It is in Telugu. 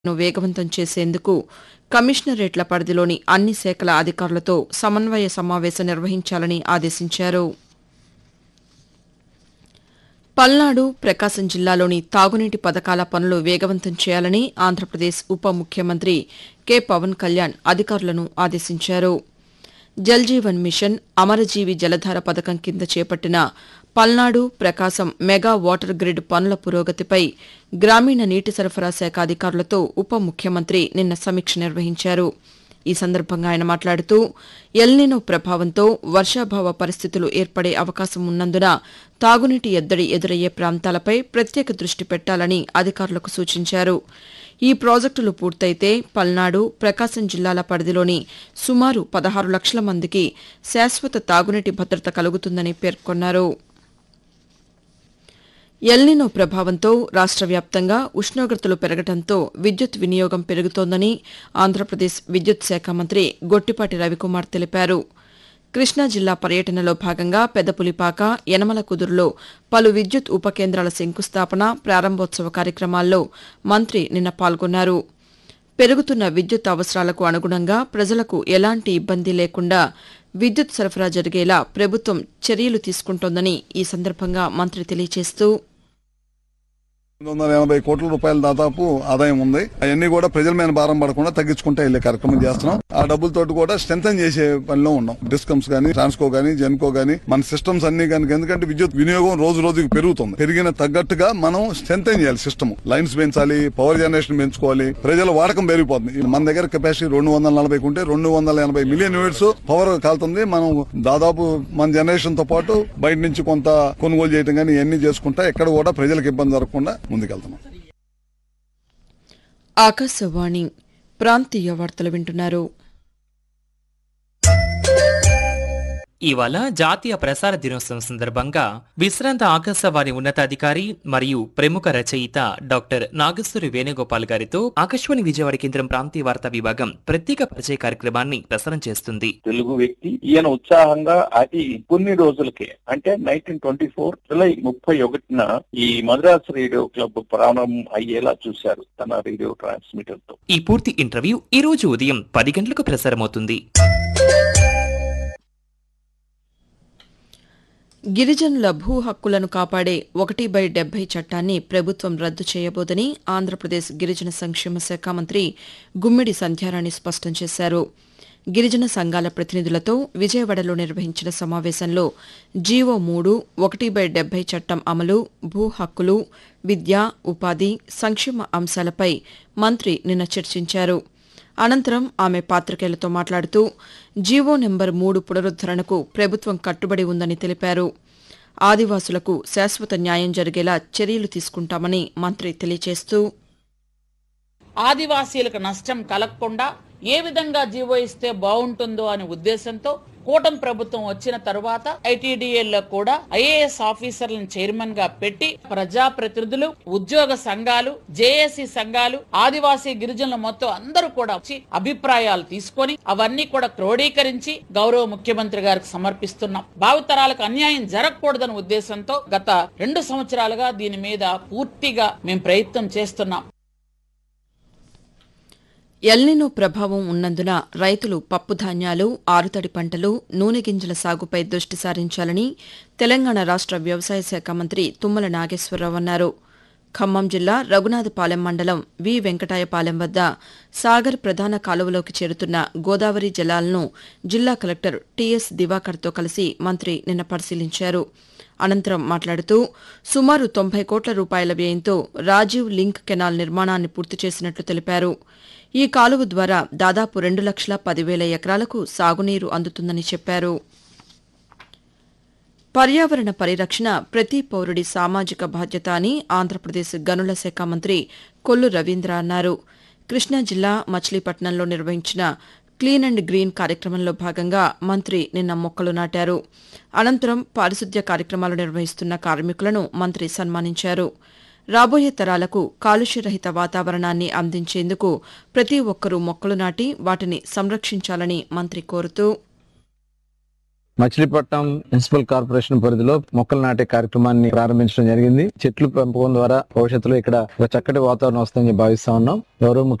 ను వేగవంతం చేసేందుకు కమిషనరేట్ల పరిధిలోని అన్ని శాఖల అధికారులతో సమన్వయ సమావేశం నిర్వహించాలని ఆదేశించారు పల్నాడు ప్రకాశం జిల్లాలోని తాగునీటి పథకాల పనులు వేగవంతం చేయాలని ఆంధ్రప్రదేశ్ ఉప ముఖ్యమంత్రి కె పవన్ కళ్యాణ్ అధికారులను ఆదేశించారు జల్ జీవన్ మిషన్ అమరజీవి జలధార పథకం కింద చేపట్టిన Palnadu Prakasam mega water grid పనుల పురోగతిపై గ్రామీణ నీటి సరఫరా శాఖ అధికారులతో ఉప ముఖ్యమంత్రి నిన్న సమీక్ష నిర్వహించారు ఈ సందర్భంగా ఆయన మాట్లాడుతూ ఎల్నినో ప్రభావంతో వర్షాభావ పరిస్థితులు ఏర్పడే అవకాశం ఉన్నందున తాగునీటి ఎద్దడి ఎదురయ్యే ప్రాంతాలపై ప్రత్యేక దృష్టి పెట్టాలని అధికారులకు సూచించారు ఈ ప్రాజెక్టులు పూర్తయితే పల్నాడు ప్రకాశం జిల్లాల పరిధిలోని సుమారు పదహారు లక్షల మందికి శాశ్వత తాగునీటి భద్రత కలుగుతుందని పేర్కొన్నారు ఎల్నినో ప్రభావంతో రాష్ట్ర వ్యాప్తంగా ఉష్ణోగ్రతలు పెరగడంతో విద్యుత్ వినియోగం పెరుగుతోందని ఆంధ్రప్రదేశ్ విద్యుత్ శాఖ మంత్రి గొట్టిపాటి రవికుమార్ తెలిపారు కృష్ణా జిల్లా పర్యటనలో భాగంగా పెదపులిపాక యనమల కుదురులో పలు విద్యుత్ ఉప కేంద్రాల శంకుస్థాపన ప్రారంభోత్సవ కార్యక్రమాల్లో మంత్రి నిన్న పాల్గొన్నారు పెరుగుతున్న విద్యుత్ అవసరాలకు అనుగుణంగా ప్రజలకు ఎలాంటి ఇబ్బంది లేకుండా విద్యుత్ సరఫరా జరిగేలా ప్రభుత్వం చర్యలు తీసుకుంటోందని ఈ సందర్భంగా మంత్రి తెలియజేస్తూ ఎనిమిది వందల ఎనభై కోట్ల రూపాయల దాదాపు ఆదాయం ఉంది అవన్నీ కూడా ప్రజల మీద భారం పడకుండా తగ్గించుకుంటే వెళ్లే కార్యక్రమం చేస్తున్నాం ఆ డబ్బులతోటి కూడా స్ట్రెంథన్ చేసే పనిలో ఉన్నాం డిస్కమ్స్ గానీ ట్రాన్స్కో గానీ జెన్కో గానీ మన సిస్టమ్స్ అన్ని కనుక ఎందుకంటే విద్యుత్ వినియోగం రోజు రోజుకి పెరుగుతుంది పెరిగిన తగ్గట్టుగా మనం స్ట్రెంథన్ చేయాలి సిస్టమ్ లైన్స్ పెంచాలి పవర్ జనరేషన్ పెంచుకోవాలి ప్రజల వాడకం పెరిగిపోతుంది మన దగ్గర కెపాసిటీ రెండు వందల నలభై ఉంటే రెండు వందల ఎనభై మిలియన్ యూనిట్స్ పవర్ కాలుతుంది మనం దాదాపు మన జనరేషన్ తో పాటు బయట నుంచి కొంత కొనుగోలు చేయడం కానీ ఇవన్నీ చేసుకుంటా ఎక్కడ కూడా ప్రజలకు ఇబ్బంది జరగకుండా ముందుకెళ్తున్నాం ఆకాశవాణి ప్రాంతీయ వార్తలు వింటున్నారు ఇవాళ జాతీయ ప్రసార దినోత్సవం సందర్భంగా విశ్రాంత ఆకాశవాణి ఉన్నతాధికారి మరియు ప్రముఖ రచయిత డాక్టర్ నాగేశ్వరి వేణుగోపాల్ గారితో ఆకాశవాణి విజయవాడ కేంద్రం ప్రాంతీయ వార్తా విభాగం ప్రత్యేక పరిచయ కార్యక్రమాన్ని ప్రసారం చేస్తుంది తెలుగు వ్యక్తి ఈయన ఉత్సాహంగా అది కొన్ని రోజులకే అంటే నైన్టీన్ ట్వంటీ ఫోర్ జులై ముప్పై ఒకటిన ఈ మద్రాస్ రేడియో క్లబ్ ప్రారంభం అయ్యేలా చూశారు తన రేడియో ట్రాన్స్మిటర్ తో ఈ పూర్తి ఇంటర్వ్యూ ఈ రోజు ఉదయం పది గంటలకు ప్రసారమవుతుంది గిరిజనుల భూ హక్కులను కాపాడే ఒకటి బై డెబ్బై చట్టాన్ని ప్రభుత్వం రద్దు చేయబోదని ఆంధ్రప్రదేశ్ గిరిజన సంక్షేమ శాఖ మంత్రి గుమ్మిడి సంధ్యారాణి స్పష్టం చేశారు గిరిజన సంఘాల ప్రతినిధులతో విజయవాడలో నిర్వహించిన సమావేశంలో జీవో మూడు ఒకటి బై డెబ్బై చట్టం అమలు భూ హక్కులు విద్య ఉపాధి సంక్షేమ అంశాలపై మంత్రి నిన్న చర్చించారు అనంతరం ఆమె పాతికేయులతో మాట్లాడుతూ జీవో నెంబర్ మూడు పునరుద్దరణకు ప్రభుత్వం కట్టుబడి ఉందని తెలిపారు ఆదివాసులకు శాశ్వత న్యాయం జరిగేలా చర్యలు తీసుకుంటామని మంత్రి తెలియజేస్తూ ఆదివాసీలకు నష్టం కలగకుండా ఏ విధంగా జీవో ఇస్తే బాగుంటుందో అనే ఉద్దేశంతో కూటమి ప్రభుత్వం వచ్చిన తరువాత ఐటీడీఏల్లో కూడా ఐఏఎస్ ఆఫీసర్లను చైర్మన్ గా పెట్టి ప్రజా ప్రతినిధులు ఉద్యోగ సంఘాలు జేఏసీ సంఘాలు ఆదివాసీ గిరిజనులు మొత్తం అందరూ కూడా వచ్చి అభిప్రాయాలు తీసుకొని అవన్నీ కూడా క్రోడీకరించి గౌరవ ముఖ్యమంత్రి గారికి సమర్పిస్తున్నాం భావితరాలకు అన్యాయం జరగకూడదనే ఉద్దేశంతో గత రెండు సంవత్సరాలుగా దీని మీద పూర్తిగా మేము ప్రయత్నం చేస్తున్నాం ఎల్నినో ప్రభావం ఉన్నందున రైతులు పప్పుధాన్యాలు ఆరుతడి పంటలు నూనె గింజల సాగుపై దృష్టి సారించాలని తెలంగాణ రాష్ట వ్యవసాయ శాఖ మంత్రి తుమ్మల నాగేశ్వరరావు అన్నారు ఖమ్మం జిల్లా రఘునాథపాలెం మండలం వి వెంకటాయపాలెం వద్ద సాగర్ ప్రధాన కాలువలోకి చేరుతున్న గోదావరి జలాలను జిల్లా కలెక్టర్ టీఎస్ దివాకర్తో కలిసి మంత్రి నిన్న పరిశీలించారు అనంతరం మాట్లాడుతూ సుమారు తొంభై కోట్ల రూపాయల వ్యయంతో రాజీవ్ లింక్ కెనాల్ నిర్మాణాన్ని పూర్తి చేసినట్లు తెలిపారు ఈ కాలువ ద్వారా దాదాపు రెండు లక్షల పదివేల ఎకరాలకు సాగునీరు అందుతుందని చెప్పారు పర్యావరణ పరిరక్షణ ప్రతి పౌరుడి సామాజిక బాధ్యత అని ఆంధ్రప్రదేశ్ గనుల శాఖ మంత్రి కొల్లు రవీంద్ర అన్నారు కృష్ణా జిల్లా మచిలీపట్నంలో నిర్వహించిన క్లీన్ అండ్ గ్రీన్ కార్యక్రమంలో భాగంగా మంత్రి నిన్న మొక్కలు నాటారు అనంతరం పారిశుద్ధ్య కార్యక్రమాలు నిర్వహిస్తున్న కార్మికులను మంత్రి సన్మానించారు రాబోయే తరాలకు కాలుష్యరహిత వాతావరణాన్ని అందించేందుకు ప్రతి ఒక్కరూ మొక్కలు నాటి వాటిని సంరక్షించాలని మంత్రి కోరుతూ మచిలీపట్నం మున్సిపల్ కార్పొరేషన్ పరిధిలో మొక్కలు నాటే కార్యక్రమాన్ని ప్రారంభించడం జరిగింది చెట్లు పెంపకం ద్వారా భవిష్యత్తులో ఇక్కడ ఒక చక్కటి వాతావరణం వస్తుందని భావిస్తా ఉన్నాం గౌరవ